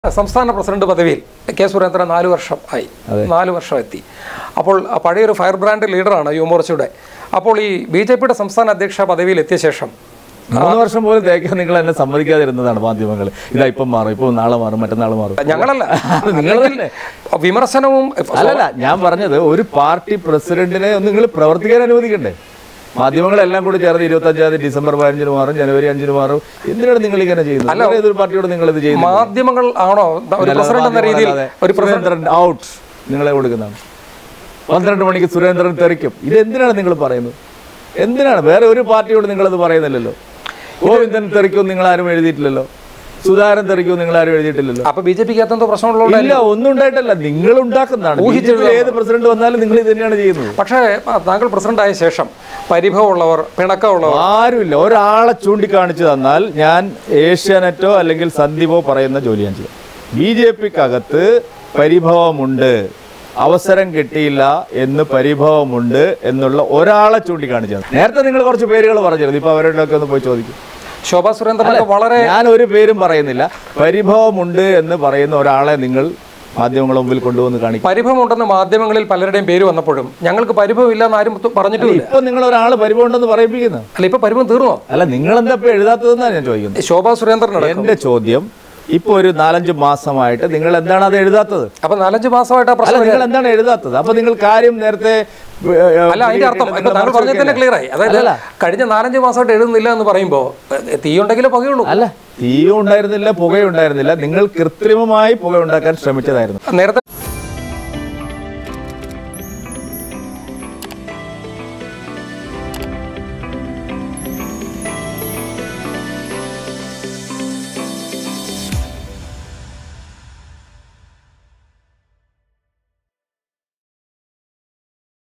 സംസ്ഥാന പ്രസിഡന്റ് പദവിയിൽ കെ സുരേന്ദ്രൻ നാല് വർഷം ആയി നാല് വർഷം എത്തി അപ്പോൾ ആ പഴയൊരു ഫയർ ബ്രാൻഡ് ലീഡറാണ് യുവമോർച്ചയുടെ അപ്പോൾ ഈ ബി ജെ പിയുടെ സംസ്ഥാന അധ്യക്ഷ പദവിയിൽ എത്തിയ ശേഷം മൂന്ന് വർഷം പോലും തേക്കാൻ നിങ്ങൾ എന്നെ സമ്മതിക്കാതിരുന്നതാണ് മാധ്യമങ്ങൾ ഇതാ ഇപ്പം മാറും ഇപ്പം നാളെ മാറും മറ്റന്നാൾ മാറും ഞങ്ങളല്ല നിങ്ങൾ അല്ലെങ്കിൽ വിമർശനവും അല്ലല്ല ഞാൻ പറഞ്ഞത് ഒരു പാർട്ടി പ്രസിഡന്റിനെ ഒന്ന് നിങ്ങൾ പ്രവർത്തിക്കാൻ അനുവദിക്കണ്ടേ മാധ്യമങ്ങളെല്ലാം കൂടി ചേർന്ന് ഇരുപത്തഞ്ചാം തീയതി ഡിസംബർ പതിനഞ്ചിന് മാറും ജനുവരി അഞ്ചിന് മാറും എന്തിനാണ് നിങ്ങൾ ഇങ്ങനെ ചെയ്യുന്നത് വേറെ ഏതൊരു പാർട്ടിയോട് നിങ്ങൾ ഇത് ചെയ്യുന്നത് മാധ്യമങ്ങൾ ആണോ ഒരു പ്രസിഡന്റ് എന്ന രീതിയിൽ ഒരു സുരേന്ദ്രൻ ഔട്ട് നിങ്ങളെ കൊടുക്കുന്നതാണ് പന്ത്രണ്ട് മണിക്ക് സുരേന്ദ്രൻ തെറിക്കും ഇത് എന്തിനാണ് നിങ്ങൾ പറയുന്നത് എന്തിനാണ് വേറെ ഒരു പാർട്ടിയോട് നിങ്ങളത് പറയുന്നില്ലല്ലോ ഗോവിന്ദൻ തെറിക്കും നിങ്ങൾ ആരും എഴുതിയിട്ടില്ലല്ലോ സുധാകരൻ തെറിക്കും നിങ്ങൾ ആരും എഴുതിയിട്ടില്ലല്ലോ അപ്പൊ ബി ജെ പിക്ക് എന്തോ പ്രശ്നമുള്ളതുകൊണ്ട് ഇല്ല ഒന്നും ഉണ്ടായിട്ടല്ല നിങ്ങൾ ഉണ്ടാക്കുന്നതാണ് BJP യിൽ ഏത് പ്രസിഡന്റ് വന്നാലും നിങ്ങൾ ഇത് തന്നെയാണ് ചെയ്യുന്നത് പക്ഷേ ആ, താങ്കൾ പ്രസിഡന്റ് ആയ ശേഷം പരിഭവമുള്ളവർ പിണക്കമുള്ളവർ ആരുമില്ല ഒരാളെ ചൂണ്ടിക്കാണിച്ചു തന്നാൽ ഞാൻ ഏഷ്യാനെറ്റോ അല്ലെങ്കിൽ സന്ദീപോ പറയുന്ന ജോലി ഞാൻ ചെയ്യും ബി ജെ പിക്കകത്ത് പരിഭവമുണ്ട് അവസരം കിട്ടിയില്ല എന്ന് പരിഭവമുണ്ട് എന്നുള്ള ഒരാളെ ചൂണ്ടിക്കാണിച്ചു തന്നു. നേരത്തെ നിങ്ങൾ കുറച്ച് പേരുകൾ പറഞ്ഞിരുന്നു ഇപ്പൊ അവരോടൊക്കെ ഒന്ന് പോയി ചോദിക്കും ശോഭാ സുരേന്ദ്രനൊക്കെ വളരെ ഞാൻ ഒരു പേരും പറയുന്നില്ല പരിഭവമുണ്ട് എന്ന് പറയുന്ന ഒരാളെ നിങ്ങൾ മാധ്യമങ്ങളുടെ മുമ്പിൽ കൊണ്ടുവന്ന് കാണിക്കും പരിഭവമുണ്ടെന്ന് മാധ്യമങ്ങളിൽ പലരുടെയും പേര് വന്നപ്പോഴും ഞങ്ങൾക്ക് പരിഭവം ഇല്ലെന്ന് ആരും തു- പറഞ്ഞിട്ടുമില്ല ഇപ്പൊ നിങ്ങൾ ഒരാൾ പരിഭവം ഉണ്ടെന്ന് പറയിപ്പിക്കുന്നത് അല്ല ഇപ്പൊ പരിഭവം തീർന്നോ അല്ല നിങ്ങൾ എന്താ ഇപ്പൊ എഴുതാത്തതെന്നാണ് ഞാൻ ചോദിക്കുന്നത് ശോഭാ സുരേന്ദ്രൻ എന്റെ ചോദ്യം ഇപ്പൊ ഒരു നാലഞ്ച് മാസമായിട്ട് നിങ്ങൾ എന്താണ് അത് എഴുതാത്തത് അപ്പൊ നാലഞ്ച് മാസമായിട്ട് ആ അല്ല പ്രശ്നം നിങ്ങൾ എന്താണ് എഴുതാത്തത് അപ്പൊ നിങ്ങൾ കാര്യം നേരത്തെ ഏ, ഏ, അല്ല അതിന്റെ അർത്ഥം നിങ്ങൾ ഇപ്പൊ താങ്കൾ മറച്ചു പറഞ്ഞത് തന്നെ വെക്കല്ലേ? ക്ലിയർ ആയി അതായത് അല്ലല്ല. കഴിഞ്ഞ നാലഞ്ച് മാസമായിട്ട് എഴുതുന്നില്ല എന്ന് പറയുമ്പോ എ, തീ ഉണ്ടെങ്കിലേ പകയുള്ളൂ അല്ല തീയും ഉണ്ടായിരുന്നില്ല പുകയും ഉണ്ടായിരുന്നില്ല നിങ്ങൾ കൃത്രിമമായി പുക ഉണ്ടാക്കാൻ ശ്രമിച്ചതായിരുന്നു നേരത്തെ